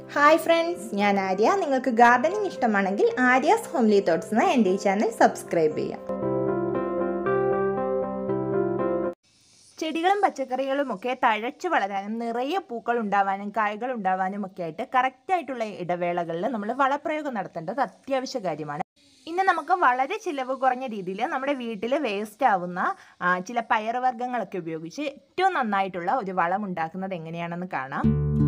hi friends ഞാൻ ആര്യ നിങ്ങൾക്ക് gardening ഇഷ്ടമാണെങ്കിൽ ആര്യാസ് ഹോംലി തോട്ട്സ് എന്ന എൻ്റെ ഈ ചാനൽ സബ്സ്ക്രൈബ് ചെയ്യാം ചെടികളും പച്ചക്കറികളും ഒക്കെ തഴച്ചു വളരാനും നിറയെ പൂക്കൾ ഉണ്ടാവാനും കായ്കൾ ഉണ്ടാവാനും ഒക്കെ ആയിട്ട് കറക്റ്റായിട്ടുള്ള ഇടവേളകളിൽ നമ്മൾ വളപ്രയോഗം നടത്തേണ്ടത് അത്യാവശ്യ കാര്യമാണ് ഇന്ന് നമുക്ക് വളരെ ചിലവ് കുറഞ്ഞ രീതിയിൽ നമ്മുടെ വീട്ടിൽ വേസ്റ്റ് ആവുന്ന ആ, ചില പയറുവർഗ്ഗങ്ങളൊക്കെ ഉപയോഗിച്ച് ഏറ്റവും നന്നായിട്ടുള്ള ഒരു വളം ഉണ്ടാക്കുന്നത് എങ്ങനെയാണെന്ന് കാണാം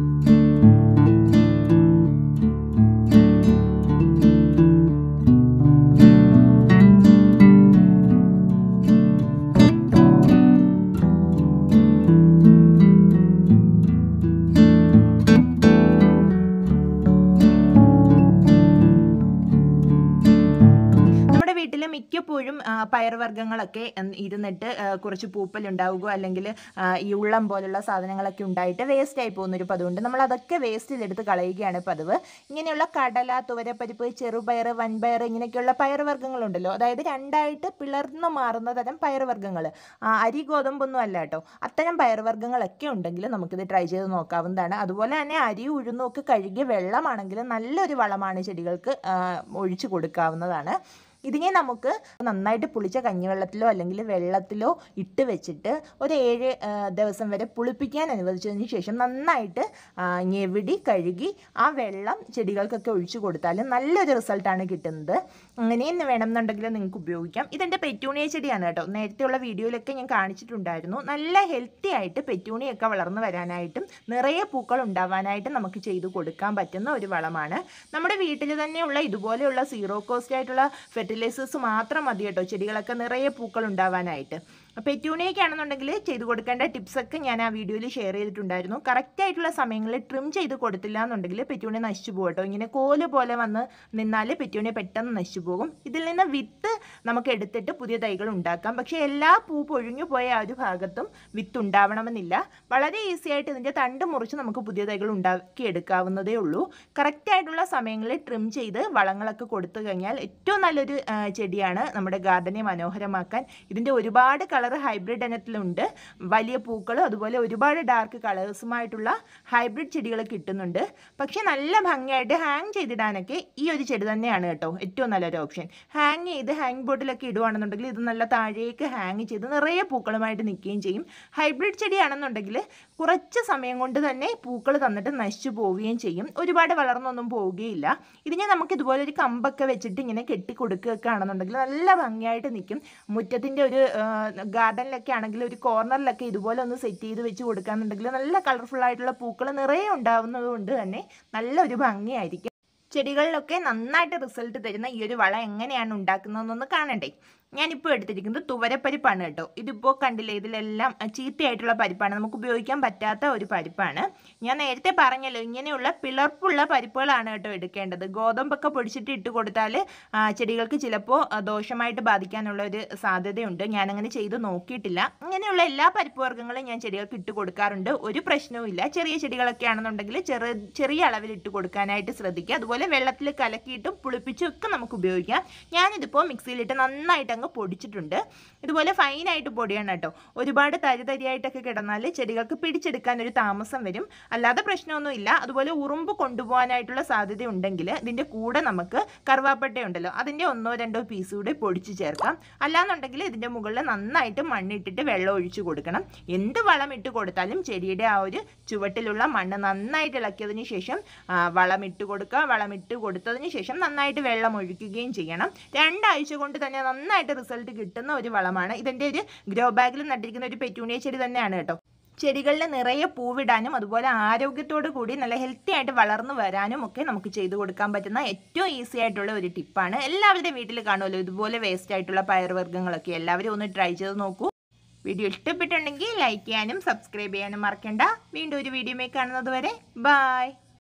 നമ്മുടെ വീട്ടിൽ മിക്കപ്പോഴും ആ, പയറുവർഗ്ഗങ്ങളൊക്കെ ഉം, ഇരുന്നിട്ട് ആ, കുറച്ച് പൂപ്പൽ ഉണ്ടാവുകയോ അല്ലെങ്കിൽ ആ, ഈ ഉള്ളം പോലുള്ള സാധനങ്ങളൊക്കെ ഉണ്ടായിട്ട് വേസ്റ്റ് ആയി പോകുന്ന ഒരു പതിവുണ്ട് നമ്മൾ അതൊക്കെ വേസ്റ്റിലെടുത്ത് കളയുകയാണ് പതിവ് ഇങ്ങനെയുള്ള കടല തുവരപ്പരിപ്പ് ചെറുപയർ വൻപയർ ഇങ്ങനെയൊക്കെയുള്ള പയറുവർഗ്ഗങ്ങളുണ്ടല്ലോ അതായത് രണ്ടായിട്ട് പിളർന്നു മാറുന്ന തരം പയറുവർഗ്ഗങ്ങൾ അരി ഗോതമ്പൊന്നും അല്ല കേട്ടോ അത്തരം പയറുവർഗ്ഗങ്ങളൊക്കെ ഉണ്ടെങ്കിൽ നമുക്കിത് ട്രൈ ചെയ്ത് നോക്കാവുന്നതാണ് അതുപോലെ തന്നെ അരി ഉഴുന്നും ഒക്കെ കഴുകിയ വെള്ളമാണെങ്കിൽ നല്ലൊരു വളമാണ് ചെടികൾക്ക് ആ, ഒഴിച്ചു കൊടുക്കാവുന്നതാണ് ഇതിനെ നമുക്ക് നന്നായിട്ട് പുളിച്ച കഞ്ഞിവെള്ളത്തിലോ അല്ലെങ്കിൽ വെള്ളത്തിലോ ഇട്ട് വെച്ചിട്ട് ഒരു ഏഴ് ആ, ദിവസം വരെ പുളിപ്പിക്കാൻ അനുവദിച്ചതിന് ശേഷം നന്നായിട്ട് ആ, ഞെവിടി കഴുകി ആ വെള്ളം ചെടികൾക്കൊക്കെ ഒഴിച്ചു കൊടുത്താൽ നല്ലൊരു റിസൾട്ടാണ് കിട്ടുന്നത് അങ്ങനെയും വേണമെന്നുണ്ടെങ്കിൽ നിങ്ങൾക്ക് ഉപയോഗിക്കാം ഇതെൻ്റെ പെറ്റൂണിയ ചെടിയാണ് കേട്ടോ നേരത്തെയുള്ള വീഡിയോയിലൊക്കെ ഞാൻ കാണിച്ചിട്ടുണ്ടായിരുന്നു നല്ല ഹെൽത്തി ആയിട്ട് പെറ്റൂണിയൊക്കെ വളർന്നു വരാനായിട്ടും നിറയെ പൂക്കൾ ഉണ്ടാവാനായിട്ടും നമുക്ക് ചെയ്തു കൊടുക്കാൻ പറ്റുന്ന ഒരു വളമാണ് നമ്മുടെ വീട്ടിൽ തന്നെയുള്ള ഇതുപോലെയുള്ള സീറോ കോസ്റ്റ് ആയിട്ടുള്ള ഫെർട്ടിലൈസേഴ്സ് മാത്രം മതി കേട്ടോ ചെടികളൊക്കെ നിറയെ പൂക്കൾ ഉണ്ടാവാനായിട്ട് പെറ്റൂണിയൊക്കെ ആണെന്നുണ്ടെങ്കിൽ ചെയ്തു കൊടുക്കേണ്ട ടിപ്സൊക്കെ ഞാൻ ആ വീഡിയോയിൽ ഷെയർ ചെയ്തിട്ടുണ്ടായിരുന്നു കറക്റ്റ് ആയിട്ടുള്ള സമയങ്ങളിൽ ട്രിം ചെയ്ത് കൊടുത്തില്ല എന്നുണ്ടെങ്കിൽ പെറ്റൂണി നശിച്ചു പോകും കേട്ടോ ഇങ്ങനെ കോല് പോലെ വന്ന് നിന്നാൽ പെറ്റൂണി പെട്ടെന്ന് നശിച്ചു പോകും ഇതിൽ നിന്ന് വിത്ത് നമുക്ക് എടുത്തിട്ട് പുതിയ തൈകൾ ഉണ്ടാക്കാം പക്ഷേ എല്ലാ പൂ പൊഴിഞ്ഞു പോയ ആ ഒരു ഭാഗത്തും വിത്ത് ഉണ്ടാവണമെന്നില്ല വളരെ ഈസി ആയിട്ട് ഇതിൻ്റെ തണ്ട് മുറിച്ച് നമുക്ക് പുതിയ തൈകൾ ഉണ്ടാക്കി എടുക്കാവുന്നതേ ഉള്ളൂ കറക്റ്റ് ആയിട്ടുള്ള സമയങ്ങളിൽ ട്രിം ചെയ്ത് വളങ്ങളൊക്കെ കൊടുത്തു കഴിഞ്ഞാൽ ഏറ്റവും നല്ലൊരു ആ, ചെടിയാണ് നമ്മുടെ ഗാർഡനെ മനോഹരമാക്കാൻ ഇതിൻ്റെ ഒരുപാട് കളർ ഹൈബ്രിഡ് ഇനത്തിലുണ്ട് വലിയ പൂക്കളും അതുപോലെ ഒരുപാട് ഡാർക്ക് കളേഴ്സുമായിട്ടുള്ള ഹൈബ്രിഡ് ചെടികൾ കിട്ടുന്നുണ്ട് പക്ഷേ നല്ല ഭംഗിയായിട്ട് ഹാങ് ചെയ്തിടാനൊക്കെ ഈ ഒരു ചെടി തന്നെയാണ് കേട്ടോ ഏറ്റവും നല്ലൊരു ഓപ്ഷൻ ഹാങ് ചെയ്ത് ഹാങ് ബോർഡിലൊക്കെ ഇടുവാണെന്നുണ്ടെങ്കിൽ ഇത് നല്ല താഴേക്ക് ഹാങ് ചെയ്ത് നിറയെ പൂക്കളുമായിട്ട് നിൽക്കുകയും ചെയ്യും ഹൈബ്രിഡ് ചെടിയാണെന്നുണ്ടെങ്കിൽ കുറച്ച് സമയം കൊണ്ട് തന്നെ പൂക്കൾ തന്നിട്ട് നശിച്ചു പോവുകയും ചെയ്യും ഒരുപാട് വളർന്നൊന്നും പോവുകയില്ല ഇതിനെ നമുക്ക് ഇതുപോലെ ഒരു കമ്പൊക്കെ വെച്ചിട്ട് ഇങ്ങനെ കെട്ടി കൊടുക്കുകയൊക്കെ ആണെന്നുണ്ടെങ്കിൽ നല്ല ഭംഗിയായിട്ട് നിൽക്കും മുറ്റത്തിൻ്റെ ഒരു ഗാർഡനിലൊക്കെ ആണെങ്കിൽ ഒരു കോർണറിലൊക്കെ ഇതുപോലെ ഒന്ന് സെറ്റ് ചെയ്ത് വെച്ച് കൊടുക്കാന്നുണ്ടെങ്കിൽ നല്ല കളർഫുൾ ആയിട്ടുള്ള പൂക്കൾ നിറയെ ഉണ്ടാവുന്നത് കൊണ്ട് തന്നെ നല്ലൊരു ഭംഗിയായിരിക്കും ചെടികളിലൊക്കെ നന്നായിട്ട് റിസൾട്ട് തരുന്ന ഈ ഒരു വളം എങ്ങനെയാണ് ഉണ്ടാക്കുന്നതെന്നൊന്ന് കാണണ്ടേ ഞാനിപ്പോൾ എടുത്തിരിക്കുന്നത് തുവരപ്പരിപ്പാണ് കേട്ടോ ഇതിപ്പോൾ കണ്ടില്ലേ ഇതിലെല്ലാം അഹ്, ചീത്തയായിട്ടുള്ള പരിപ്പാണ് നമുക്ക് ഉപയോഗിക്കാൻ പറ്റാത്ത ഒരു പരിപ്പാണ് ഞാൻ നേരത്തെ പറഞ്ഞല്ലോ ഇങ്ങനെയുള്ള പിളർപ്പുള്ള പരിപ്പുകളാണ് കേട്ടോ എടുക്കേണ്ടത് ഗോതമ്പൊക്കെ പൊടിച്ചിട്ട് ഇട്ട് കൊടുത്താൽ ആ, ചെടികൾക്ക് ചിലപ്പോൾ ആ, ദോഷമായിട്ട് ബാധിക്കാനുള്ള ഒരു സാധ്യതയുണ്ട് ഞാനങ്ങനെ ചെയ്ത് നോക്കിയിട്ടില്ല ഇങ്ങനെയുള്ള എല്ലാ പരിപ്പ് വർഗ്ഗങ്ങളും ഞാൻ ചെടികൾക്ക് ഇട്ട് കൊടുക്കാറുണ്ട് ഒരു പ്രശ്നവും ഇല്ല ചെറിയ ചെടികളൊക്കെ ആണെന്നുണ്ടെങ്കിൽ ചെറു ചെറിയ അളവിൽ ഇട്ട് കൊടുക്കാനായിട്ട് ശ്രദ്ധിക്കുക അതുപോലെ വെള്ളത്തിൽ കലക്കിയിട്ടും പുളിപ്പിച്ചും ഒക്കെ നമുക്ക് ഉപയോഗിക്കാം ഞാനിതിപ്പോൾ മിക്സിയിലിട്ട് നന്നായിട്ട് അങ്ങ് പൊടിച്ചിട്ടുണ്ട് ഇതുപോലെ ഫൈനായിട്ട് പൊടിയാണ് കേട്ടോ ഒരുപാട് തരി തരിയായിട്ടൊക്കെ കിടന്നാൽ ചെടികൾക്ക് പിടിച്ചെടുക്കാൻ ഒരു താമസം വരും അല്ലാതെ പ്രശ്നമൊന്നുമില്ല അതുപോലെ ഉറുമ്പ് കൊണ്ടുപോകാനായിട്ടുള്ള സാധ്യത ഉണ്ടെങ്കിൽ ഇതിൻ്റെ കൂടെ നമുക്ക് കറുവാപ്പട്ട ഉണ്ടല്ലോ അതിൻ്റെ ഒന്നോ രണ്ടോ പീസ് കൂടി പൊടിച്ച് ചേർക്കാം അല്ലാന്നുണ്ടെങ്കിൽ ഇതിൻ്റെ മുകളിൽ നന്നായിട്ട് മണ്ണിട്ടിട്ട് വെള്ളം ഒഴിച്ചു കൊടുക്കണം എന്ത് വളം ഇട്ട് കൊടുത്താലും ചെടിയുടെ ആ ഒരു ചുവട്ടിലുള്ള മണ്ണ് നന്നായിട്ട് ഇളക്കിയതിന് ശേഷം ആ, വളമിട്ട് കൊടുക്കുക വളമിട്ട് കൊടുത്തതിന് ശേഷം നന്നായിട്ട് വെള്ളം ഒഴിക്കുകയും ചെയ്യണം രണ്ടാഴ്ച കൊണ്ട് തന്നെ നന്നായിട്ട് റിസൾട്ട് കിട്ടുന്ന ഒരു വളമാണ് ഇതിൻ്റെ ഒരു ഗ്രോ ബാഗിൽ നട്ടിരിക്കുന്ന ഒരു പെറ്റൂണിയ ചെടി തന്നെയാണ് കേട്ടോ ചെടികളിൽ നിറയെ പൂവിടാനും അതുപോലെ ആരോഗ്യത്തോടു കൂടി നല്ല ഹെൽത്തി ആയിട്ട് വളർന്നു വരാനും ഒക്കെ നമുക്ക് ചെയ്തു കൊടുക്കാൻ പറ്റുന്ന ഏറ്റവും ഈസി ആയിട്ടുള്ള ഒരു ടിപ്പാണ് എല്ലാവരുടെയും വീട്ടിൽ കാണുമല്ലോ ഇതുപോലെ വേസ്റ്റ് ആയിട്ടുള്ള പയറുവർഗ്ഗങ്ങളൊക്കെ എല്ലാവരും ഒന്ന് ട്രൈ ചെയ്ത് നോക്കൂ വീഡിയോ ഇഷ്ടപ്പെട്ടുണ്ടെങ്കിൽ ലൈക്ക് ചെയ്യാനും സബ്സ്ക്രൈബ് ചെയ്യാനും മറക്കണ്ട വീണ്ടും ഒരു വീഡിയോയിൽ കാണുന്നത് വരെ ബായ്